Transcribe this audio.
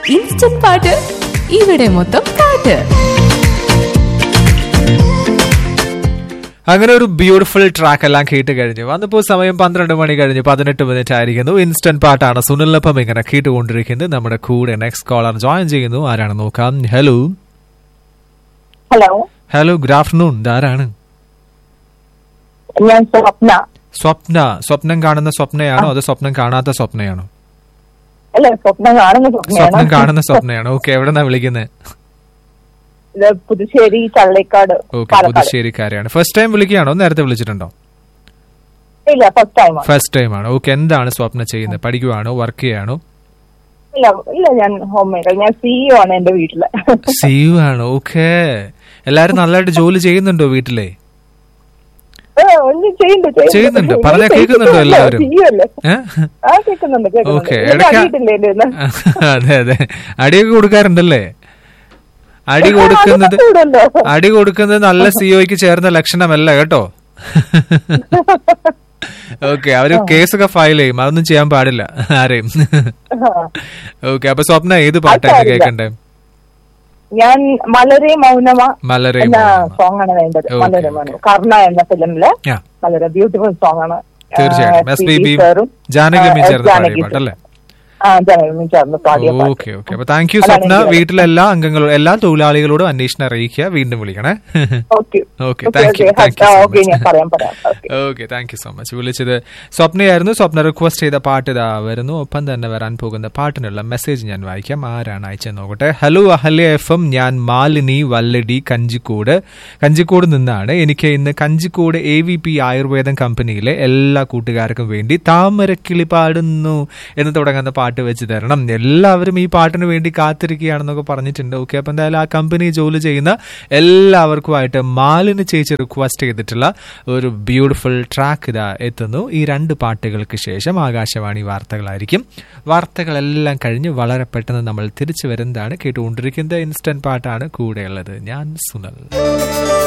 Instant പാട്ട് ഇവിടെ മൊത്തം പാട്ട് അങ്ങനെ ഒരു ബ്യൂട്ടിഫുൾ ട്രാക്ക് എല്ലാം കേട്ട് കഴിഞ്ഞു വന്നപ്പോൾ സമയം പന്ത്രണ്ട് മണി കഴിഞ്ഞ് പതിനെട്ട് മിനിറ്റ് ആയിരിക്കുന്നു ഇൻസ്റ്റന്റ് പാട്ടാണ് സുനിലൊപ്പം ഇങ്ങനെ കേട്ടുകൊണ്ടിരിക്കുന്നത് നമ്മുടെ കൂടെ നെക്സ്റ്റ് കോളർ ജോയിൻ ചെയ്യുന്നു ആരാണ് നോക്കാം hello hello hello good afternoon ഇതാരാണ് ഞാൻ സ്വപ്ന സ്വപ്ന സ്വപ്നം കാണുന്ന സ്വപ്നയാണോ അതോ സ്വപ്നം കാണാത്ത സ്വപ്നയാണോ അല്ല സ്വപ്നം കാണുന്ന സ്വപ്നം സ്വപ്നയാണ് കാണുന്ന സ്വപ്നയാണോ ഓക്കെ എവിടെന്നാ വിളിക്കുന്നത് ഇത് പുതുശ്ശേരി ചള്ളിക്കാട് ഓക്കെ പാലക്കാട് പുതുശ്ശേരിക്കാരെയാണ് ഫസ്റ്റ് ടൈം വിളിക്കുകയാണോ നേരത്തെ വിളിച്ചിട്ടുണ്ടോ ഇല്ല ഫസ്റ്റ് ടൈം ഫസ്റ്റ് ടൈം ആണ് ഓക്കെ എന്താണ് സ്വപ്ന ചെയ്യുന്നത് പഠിക്കുവാണോ വർക്ക് ചെയ്യാണോ ഇല്ല ഇല്ല ഞാൻ ഹോം മേക്കർ ഞാൻ സിഇഒ ആണ് എന്റെ വീട്ടില് സി യു ആണ് ഓക്കെ എല്ലാരും നല്ലതായിട്ട് ജോലി ചെയ്യുന്നുണ്ടോ വീട്ടിലെ ഏ, ഒന്നും ചെയ്യുന്നുണ്ട് ചെയ്യുന്നുണ്ട്. പറഞ്ഞാ കേൾക്കുന്നുണ്ടോ എല്ലാവരും? സിഇഒ അല്ലേ ഏ? ആ കേൾക്കുന്നുണ്ട് കേൾക്കുന്നുണ്ട് ഓക്കെ ഇതൊക്കെ അറിയിട്ടില്ലേ എന്റെ കയ്യിന്ന്? അതെ അതെ അടിയൊക്കെ കൊടുക്കാറുണ്ടല്ലേ അടി കൊടുക്കുന്നത് അതൊക്കെ ഇവിടുണ്ടോ? അടി കൊടുക്കുന്നത് നല്ല സിഒക്ക് ചേർന്ന ലക്ഷണമല്ല കേട്ടോ ഓക്കെ അവര് കേസൊക്കെ ഫയൽ ചെയ്യും അതൊന്നും ചെയ്യാൻ പാടില്ല ആരെയും ഓക്കെ അപ്പൊ സ്വപ്ന ഏത് പാട്ടാണ് സാരില്ല. കേൾക്കണ്ടേ ഞാൻ മലരെ മൗനമ മലരെ എന്ന മൗനമ. സോങ് ആണ് വേണ്ടത് Okay, മലരെ okay. മൗനം കർണ എന്ന ഫിലിമില് ആ വളരെ ബ്യൂട്ടിഫുൾ സോങ് ആണ് തീർച്ചയായിട്ടും ആ, S P. B B B സാറും, ജാനകിയമ്മയും ആ, ചേർന്ന് പാടിയ ജാനകി പാട്ടല്ലേ ആ ജാനകി ചേർന്ന് പാടിയ പാട്ട് ഓക്കെ ഓക്കെ അപ്പൊ താങ്ക് യു അതാണ് സ്വപ്ന എനിക്ക് വീട്ടിലെ എല്ലാ അംഗങ്ങളും എല്ലാ തൊഴിലാളികളോടും അന്വേഷണം അറിയിക്കുക വീണ്ടും വിളിക്കണേ okay okay thank you thank you okay ഞാൻ പറയാം പറയാം okay okay thank you so much വിളിച്ചത് സ്വപ്നയായിരുന്നു സ്വപ്ന റിക്വസ്റ്റ് ചെയ്ത പാട്ട് ഇതാ വരുന്നു ഒപ്പം തന്നെ വരാൻ പോകുന്ന പാട്ടിനുള്ള മെസ്സേജ് ഞാൻ വായിക്കാം ആരാണ് അയച്ചെന്ന് നോക്കട്ടെ ഹലോ അഹല്യ എഫ് എം ഞാൻ മാലിനി വല്ലടി കഞ്ചിക്കോട് കഞ്ചിക്കോട് നിന്നാണ് എനിക്ക് ഇന്ന് കഞ്ചിക്കോട് എ വി പി ആയുർവേദം കമ്പനിയിലെ എല്ലാ കൂട്ടുകാർക്കും വേണ്ടി താമരക്കിളി പാടുന്നു എന്ന് തുടങ്ങുന്ന പാട്ട് വെച്ച് തരണം എല്ലാവരും ഈ പാട്ടിന് വേണ്ടി കാത്തിരിക്കുകയാണെന്നൊക്കെ പറഞ്ഞിട്ടുണ്ട് ഓക്കെ അപ്പൊ എന്തായാലും ആ കമ്പനി ജോലി ചെയ്യുന്ന എല്ലാവർക്കുമായിട്ട് മാലിന് ചേച്ചി റിക്വസ്റ്റ് ചെയ്തിട്ടുള്ള ഒരു ബ്യൂട്ടിഫുൾ ട്രാക്ക് ഇതാ എത്തുന്നു ഈ രണ്ട് പാട്ടുകൾക്ക് ശേഷം ആകാശവാണി വാർത്തകളായിരിക്കും വാർത്തകളെല്ലാം കഴിഞ്ഞ് വളരെ പെട്ടെന്ന് നമ്മൾ തിരിച്ചു വരുന്നതാണ് കേട്ടുകൊണ്ടിരിക്കുന്നത് ഇൻസ്റ്റന്റ് പാട്ടാണ് കൂടെയുള്ളത് ഞാൻ സുനൽ